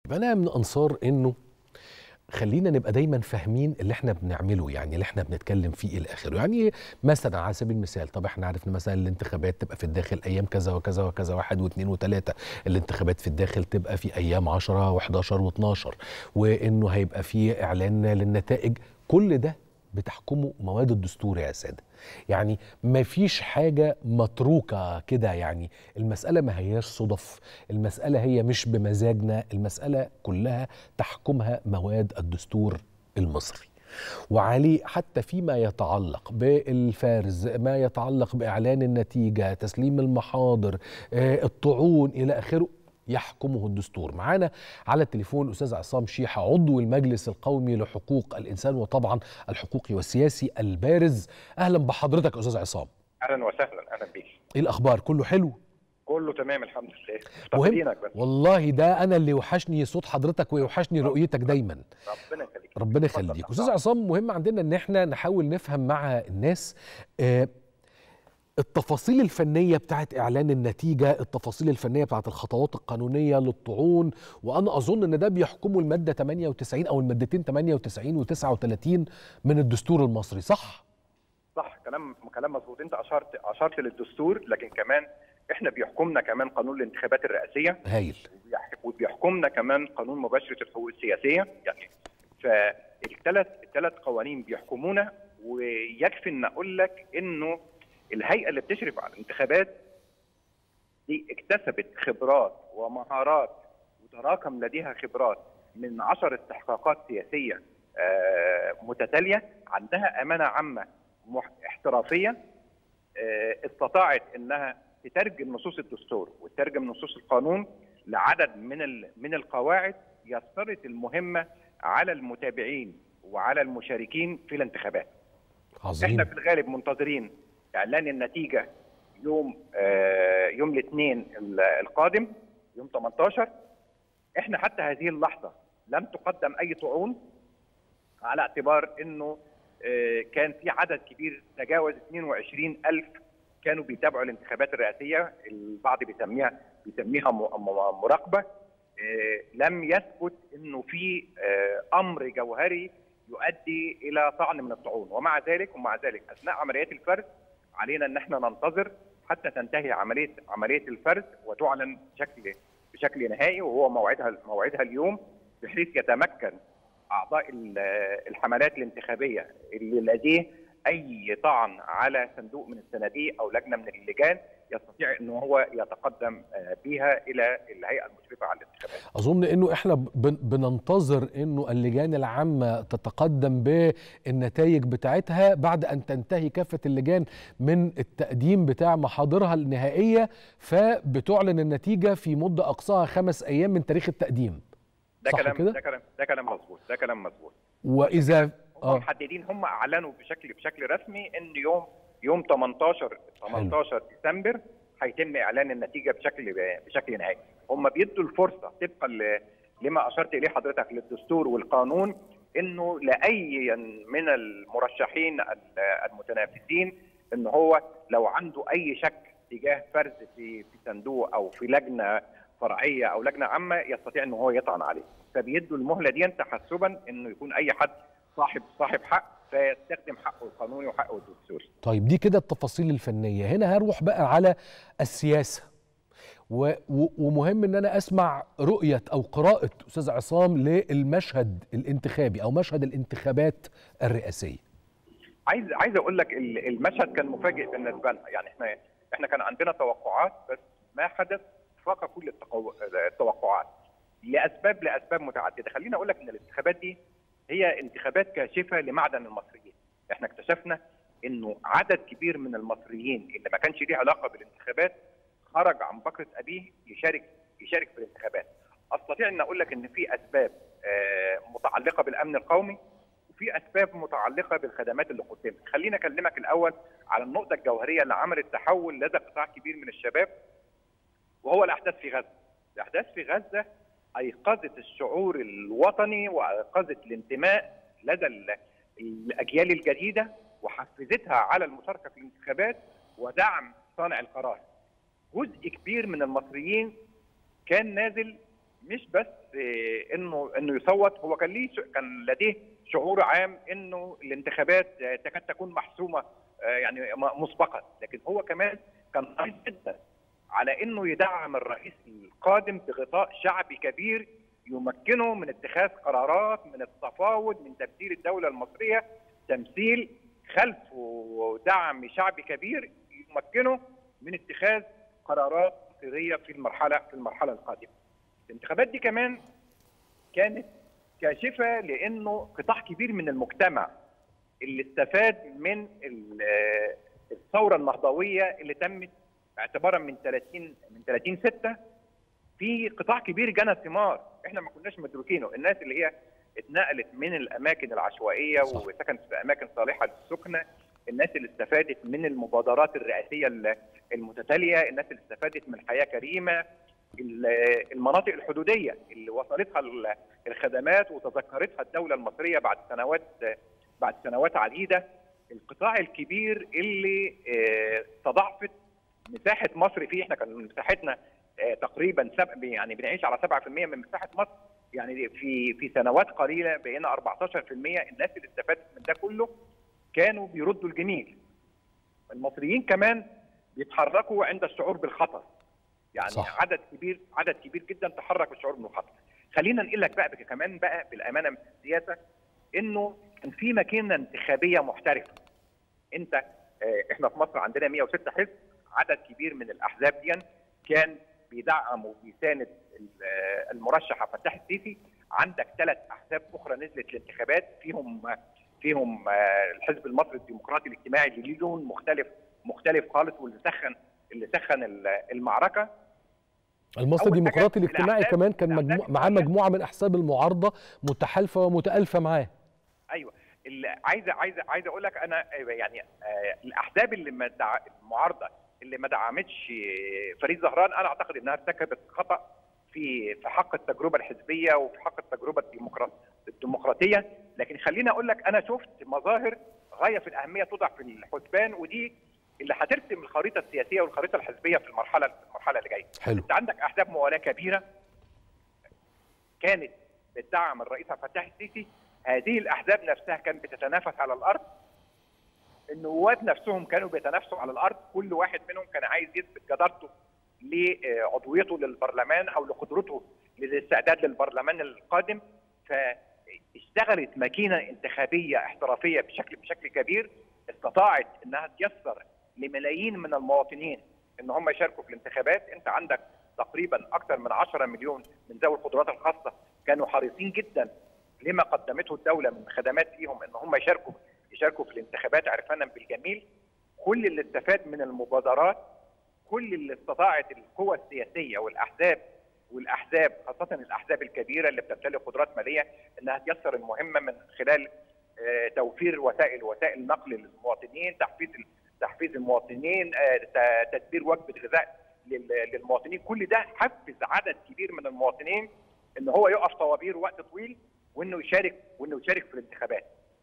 فانا من انصار انه خلينا نبقى دايما فاهمين اللي احنا بنعمله يعني اللي احنا بنتكلم فيه الى اخره يعني مثلا على سبيل المثال طب احنا عرفنا مثلا الانتخابات تبقى في الداخل ايام كذا وكذا وكذا واحد واثنين وثلاثه الانتخابات في الداخل تبقى في ايام 10 و11 و12 وانه هيبقى في اعلان للنتائج كل ده بتحكمه مواد الدستور يا ساده يعني ما فيش حاجة متروكة كده يعني المسألة ما هياش صدف المسألة هي مش بمزاجنا المسألة كلها تحكمها مواد الدستور المصري وعليه حتى فيما يتعلق بالفارز ما يتعلق بإعلان النتيجة تسليم المحاضر الطعون إلى آخره يحكمه الدستور معانا على التليفون الأستاذ عصام شيحة عضو المجلس القومي لحقوق الإنسان وطبعا الحقوقي والسياسي البارز أهلا بحضرتك أستاذ عصام أهلا وسهلا أهلا بيك إيه الأخبار كله حلو كله تمام الحمد لله مهم والله ده انا اللي يوحشني صوت حضرتك ويوحشني رؤيتك دايما ربنا يخليك ربنا يخليك استاذ عصام مهم عندنا ان احنا نحاول نفهم مع الناس آه التفاصيل الفنيه بتاعت اعلان النتيجه التفاصيل الفنيه بتاعت الخطوات القانونيه للطعون وانا اظن ان ده بيحكمه الماده 98 او المادتين 98 و39 من الدستور المصري صح صح كلام كلام مظبوط انت اشرت اشرت للدستور لكن كمان احنا بيحكمنا كمان قانون الانتخابات الرئاسيه هايل وبيحكمنا كمان قانون مباشره الحقوق السياسيه يعني فالثلاث الثلاث قوانين بيحكمونا ويكفي ان اقول لك انه الهيئه اللي بتشرف على الانتخابات دي اكتسبت خبرات ومهارات وتراكم لديها خبرات من عشر استحقاقات سياسيه متتاليه عندها امانه عامه احترافيه استطاعت انها تترجم نصوص الدستور وتترجم نصوص القانون لعدد من من القواعد يسرت المهمه على المتابعين وعلى المشاركين في الانتخابات. عظيم. احنا في الغالب منتظرين اعلان النتيجه يوم آه يوم الاثنين القادم يوم 18 احنا حتى هذه اللحظه لم تقدم اي طعون على اعتبار انه آه كان في عدد كبير تجاوز 22 ألف كانوا بيتابعوا الانتخابات الرئاسيه البعض بيسميها بيسميها مراقبه آه لم يثبت انه في امر جوهري يؤدي الى طعن من الطعون ومع ذلك ومع ذلك اثناء عمليات الفرز علينا ان احنا ننتظر حتى تنتهي عمليه عمليه الفرز وتعلن بشكل بشكل نهائي وهو موعدها موعدها اليوم بحيث يتمكن اعضاء الحملات الانتخابيه اللي لديه اي طعن على صندوق من الصناديق او لجنه من اللجان يستطيع ان هو يتقدم بها الى الهيئه المشرفه على الانتخابات. اظن انه احنا بننتظر انه اللجان العامه تتقدم بالنتائج بتاعتها بعد ان تنتهي كافه اللجان من التقديم بتاع محاضرها النهائيه فبتعلن النتيجه في مده اقصاها خمس ايام من تاريخ التقديم. ده كلام كده؟ ده كلام ده كلام مظبوط ده كلام مظبوط. واذا هم محددين هم اعلنوا بشكل بشكل رسمي ان يوم يوم 18 18 ديسمبر هيتم اعلان النتيجه بشكل بشكل نهائي هم بيدوا الفرصه طبقا لما اشرت اليه حضرتك للدستور والقانون انه لاي من المرشحين المتنافسين ان هو لو عنده اي شك تجاه فرز في في صندوق او في لجنه فرعيه او لجنه عامه يستطيع ان هو يطعن عليه فبيدوا المهله دي تحسبا انه يكون اي حد صاحب صاحب حق فيستخدم حقه القانوني وحقه الدستوري. طيب دي كده التفاصيل الفنيه، هنا هروح بقى على السياسه. و و ومهم ان انا اسمع رؤيه او قراءه استاذ عصام للمشهد الانتخابي او مشهد الانتخابات الرئاسيه. عايز عايز اقول لك المشهد كان مفاجئ بالنسبه لنا، يعني احنا احنا كان عندنا توقعات بس ما حدث فاق كل التقو... التوقعات لاسباب لاسباب متعدده، خليني اقول لك ان الانتخابات دي هي انتخابات كاشفه لمعدن المصريين احنا اكتشفنا انه عدد كبير من المصريين اللي ما كانش ليه علاقه بالانتخابات خرج عن بكره ابيه يشارك يشارك في الانتخابات استطيع ان اقول لك ان في اسباب متعلقه بالامن القومي وفي اسباب متعلقه بالخدمات اللي قدمت خليني اكلمك الاول على النقطه الجوهريه اللي عملت تحول لدى قطاع كبير من الشباب وهو الاحداث في غزه الاحداث في غزه ايقظت الشعور الوطني وايقظت الانتماء لدى الاجيال الجديده وحفزتها على المشاركه في الانتخابات ودعم صانع القرار. جزء كبير من المصريين كان نازل مش بس انه انه يصوت هو كان ليه كان لديه شعور عام انه الانتخابات تكاد تكون محسومه يعني مسبقا لكن هو كمان كان حريص جدا على انه يدعم الرئيس القادم بغطاء شعبي كبير يمكنه من اتخاذ قرارات من التفاوض من تبديل الدوله المصريه تمثيل خلفه دعم شعبي كبير يمكنه من اتخاذ قرارات مصيريه في المرحله في المرحله القادمه. الانتخابات دي كمان كانت كاشفه لانه قطاع كبير من المجتمع اللي استفاد من الثوره النهضويه اللي تمت اعتبارا من 30 من 30 6 في قطاع كبير جنى ثمار احنا ما كناش مدركينه الناس اللي هي اتنقلت من الاماكن العشوائيه صح. وسكنت في اماكن صالحه للسكنه الناس اللي استفادت من المبادرات الرئاسيه المتتاليه الناس اللي استفادت من حياه كريمه المناطق الحدوديه اللي وصلتها الخدمات وتذكرتها الدوله المصريه بعد سنوات بعد سنوات عديده القطاع الكبير اللي تضاعفت مساحه مصر فيه احنا كان مساحتنا تقريبا سب يعني بنعيش على 7% من مساحه مصر يعني في في سنوات قليله بقينا 14% الناس اللي استفادت من ده كله كانوا بيردوا الجميل المصريين كمان بيتحركوا عند الشعور بالخطر يعني صح. عدد كبير عدد كبير جدا تحرك بالشعور بالخطر خلينا نقول لك بقى كمان بقى بالامانه من السياسه انه كان في ماكينه انتخابيه محترفه انت اه احنا في مصر عندنا 106 حزب عدد كبير من الاحزاب دي كان بيدعم وبيساند المرشح عبد الفتاح السيسي عندك ثلاث احزاب اخرى نزلت الانتخابات فيهم فيهم الحزب المصري الديمقراطي الاجتماعي اللي ليه لون مختلف مختلف خالص واللي سخن اللي سخن المعركه المصري الديمقراطي الاجتماعي كمان كان مجموع معاه مجموعه من احزاب المعارضه متحالفه ومتالفه معاه ايوه اللي عايز عايز عايز اقول لك انا يعني الاحزاب اللي المعارضه اللي ما دعمتش فريد زهران انا اعتقد انها ارتكبت خطا في في حق التجربه الحزبيه وفي حق التجربه الديمقراطيه لكن خليني اقول لك انا شفت مظاهر غايه في الاهميه توضع في الحسبان ودي اللي هترسم الخريطه السياسيه والخريطه الحزبيه في المرحله المرحله اللي جايه. حلو. انت عندك احزاب موالاه كبيره كانت بتدعم الرئيس عبد الفتاح السيسي هذه الاحزاب نفسها كانت بتتنافس على الارض النواب نفسهم كانوا بيتنافسوا على الارض كل واحد منهم كان عايز يثبت جدارته لعضويته للبرلمان او لقدرته للاستعداد للبرلمان القادم فاشتغلت ماكينه انتخابيه احترافيه بشكل بشكل كبير استطاعت انها تيسر لملايين من المواطنين ان هم يشاركوا في الانتخابات انت عندك تقريبا اكثر من 10 مليون من ذوي القدرات الخاصه كانوا حريصين جدا لما قدمته الدوله من خدمات ليهم ان هم يشاركوا يشاركوا في الانتخابات عرفانا بالجميل كل اللي استفاد من المبادرات كل اللي استطاعت القوى السياسيه والاحزاب والاحزاب خاصه الاحزاب الكبيره اللي بتمتلك قدرات ماليه انها تيسر المهمه من خلال توفير وسائل وسائل نقل للمواطنين تحفيز تحفيز المواطنين تدبير وجبه غذاء للمواطنين كل ده حفز عدد كبير من المواطنين ان هو يقف طوابير وقت طويل وانه يشارك وانه يشارك في الانتخابات